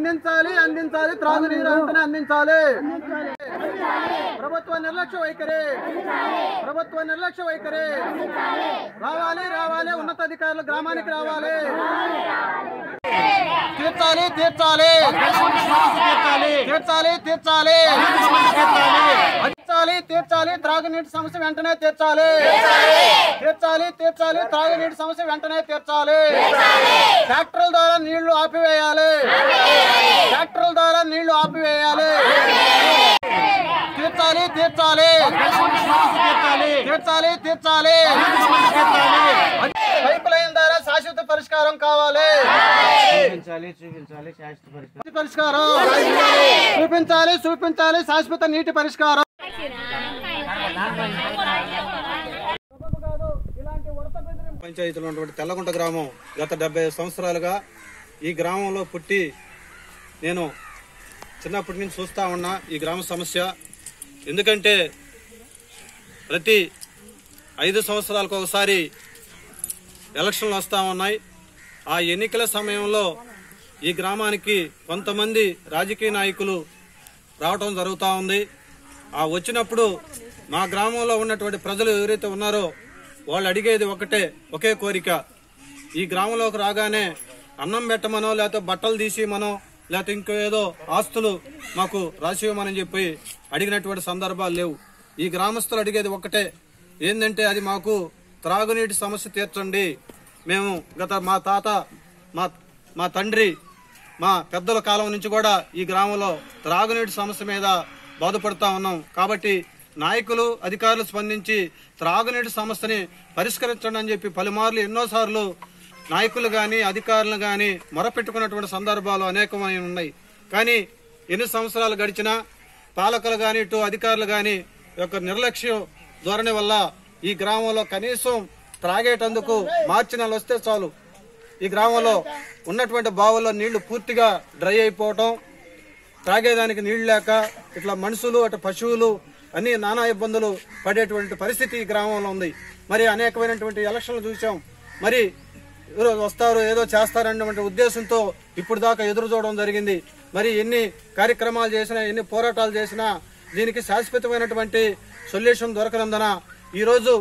అందించాలి అందించాలి త్రాగునీరు వెంటనే అందించాలి ప్రభుత్వ నిర్లక్ష్య వైఖరి ప్రభుత్వ నిర్లక్ష్య వైఖరి రావాలి రావాలి ఉన్నతాధికారులు గ్రామానికి రావాలి తీర్చాలి తీర్చాలి తీర్చాలి తీర్చాలి తీర్చాలి తీర్చాలి త్రాగునీటి సమస్య వెంటనే తీర్చాలి తీర్చాలి తీర్చాలి త్రాగునీటి సమస్య వెంటనే తీర్చాలి ట్రాక్టర్ల ద్వారా నీళ్లు ఆపివేయాలి ట్రాక్టర్ల ద్వారా నీళ్లు ఆపివేయాలి తీర్చాలి తీర్చాలి తీర్చాలి తీర్చాలి పైప్ లైన్ ద్వారా శాశ్వత పరిష్కారం కావాలి చూపించాలి చూపించాలి శాశ్వత పరిష్కారం నీటి పరిష్కారం చూపించాలి చూపించాలి శాశ్వత నీటి పరిష్కారం పంచాయతీలో ఉన్నటువంటి తెల్లగుంట గ్రామం గత డెబ్బై సంవత్సరాలుగా ఈ గ్రామంలో పుట్టి నేను చిన్నప్పటి నుంచి చూస్తా ఉన్నా ఈ గ్రామ సమస్య ఎందుకంటే ప్రతి ఐదు సంవత్సరాలకు ఒకసారి ఎలక్షన్లు వస్తూ ఉన్నాయి ఆ ఎన్నికల సమయంలో ఈ గ్రామానికి కొంతమంది రాజకీయ నాయకులు రావటం జరుగుతూ ఉంది ఆ వచ్చినప్పుడు మా గ్రామంలో ఉన్నటువంటి ప్రజలు ఎవరైతే ఉన్నారో వాళ్ళు అడిగేది ఒకటే ఒకే కోరిక ఈ గ్రామంలోకి రాగానే అన్నం పెట్టమనో లేకపోతే బట్టలు తీసి మనో లేకపోతే ఇంకో ఏదో ఆస్తులు మాకు రాసివ్వమని చెప్పి అడిగినటువంటి సందర్భాలు లేవు ఈ గ్రామస్తులు అడిగేది ఒకటే ఏంటంటే అది మాకు త్రాగునీటి సమస్య తీర్చండి మేము గత మా తాత మా మా తండ్రి మా పెద్దల కాలం నుంచి కూడా ఈ గ్రామంలో త్రాగునీటి సమస్య మీద బాధపడుతా ఉన్నాం కాబట్టి నాయకులు అధికారులు స్పందించి త్రాగునీటి సమస్యని పరిష్కరించండి అని చెప్పి పలుమార్లు ఎన్నోసార్లు నాయకులు కానీ అధికారులు కానీ మొరపెట్టుకున్నటువంటి సందర్భాలు అనేకమైన ఉన్నాయి కానీ ఎన్ని సంవత్సరాలు గడిచినా పాలకులు కానీ ఇటు అధికారులు కానీ యొక్క నిర్లక్ష్యం ధోరణి వల్ల ఈ గ్రామంలో కనీసం త్రాగేటందుకు మార్చి నెల వస్తే చాలు ఈ గ్రామంలో ఉన్నటువంటి బావుల్లో నీళ్లు పూర్తిగా డ్రై అయిపోవటం తాగేదానికి నీళ్లు లేక ఇట్లా మనుషులు అటు పశువులు అన్ని నానా ఇబ్బందులు పడేటువంటి పరిస్థితి ఈ గ్రామంలో ఉంది మరి అనేకమైనటువంటి ఎలక్షన్లు చూసాం మరి ఎవరో వస్తారు ఏదో చేస్తారన్నటువంటి ఉద్దేశంతో ఇప్పుడు దాకా ఎదురు చూడడం జరిగింది మరి ఎన్ని కార్యక్రమాలు చేసినా ఎన్ని పోరాటాలు చేసినా దీనికి శాశ్వతమైనటువంటి సొల్యూషన్ దొరకనందున ఈరోజు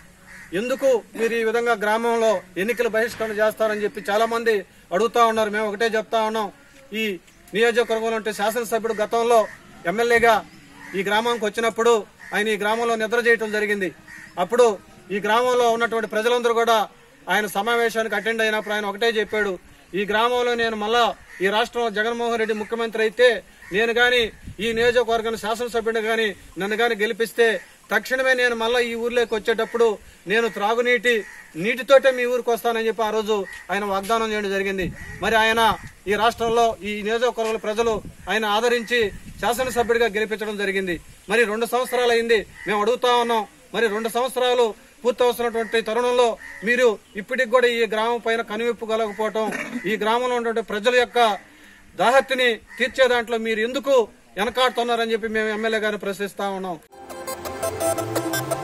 ఎందుకు మీరు ఈ విధంగా గ్రామంలో ఎన్నికలు బహిష్కరణ చేస్తారని చెప్పి చాలా మంది అడుగుతా ఉన్నారు మేము ఒకటే చెప్తా ఉన్నాం ఈ నియోజకవర్గంలో ఉంటే శాసనసభ్యుడు గతంలో ఎమ్మెల్యేగా ఈ గ్రామానికి వచ్చినప్పుడు ఆయన ఈ గ్రామంలో నిద్ర చేయటం జరిగింది అప్పుడు ఈ గ్రామంలో ఉన్నటువంటి ప్రజలందరూ కూడా ఆయన సమావేశానికి అటెండ్ అయినప్పుడు ఆయన ఒకటే చెప్పాడు ఈ గ్రామంలో నేను మళ్ళా ఈ రాష్ట్రంలో జగన్మోహన్ రెడ్డి ముఖ్యమంత్రి అయితే నేను గాని ఈ నియోజకవర్గాన్ని శాసనసభ్యుడిని గాని నన్ను గాని గెలిపిస్తే తక్షణమే నేను మళ్ళీ ఈ ఊర్లోకి వచ్చేటప్పుడు నేను త్రాగునీటి నీటితోటే మీ ఊరికి వస్తానని చెప్పి ఆ రోజు ఆయన వాగ్దానం చేయడం జరిగింది మరి ఆయన ఈ రాష్ట్రంలో ఈ నియోజకవర్గాల ప్రజలు ఆయన ఆదరించి శాసనసభ్యుడిగా గెలిపించడం జరిగింది మరి రెండు సంవత్సరాలు అయింది మేము అడుగుతా ఉన్నాం మరి రెండు సంవత్సరాలు పూర్తవుతున్నటువంటి తరుణంలో మీరు ఇప్పటికి కూడా ఈ గ్రామం పైన కనువిప్పు కలగకపోవటం ఈ గ్రామంలో ఉన్నటువంటి ప్రజల యొక్క దాహత్తిని తీర్చే దాంట్లో మీరు ఎందుకు వెనకాడుతున్నారని చెప్పి మేము ఎమ్మెల్యే గారిని ప్రశ్నిస్తా ఉన్నాం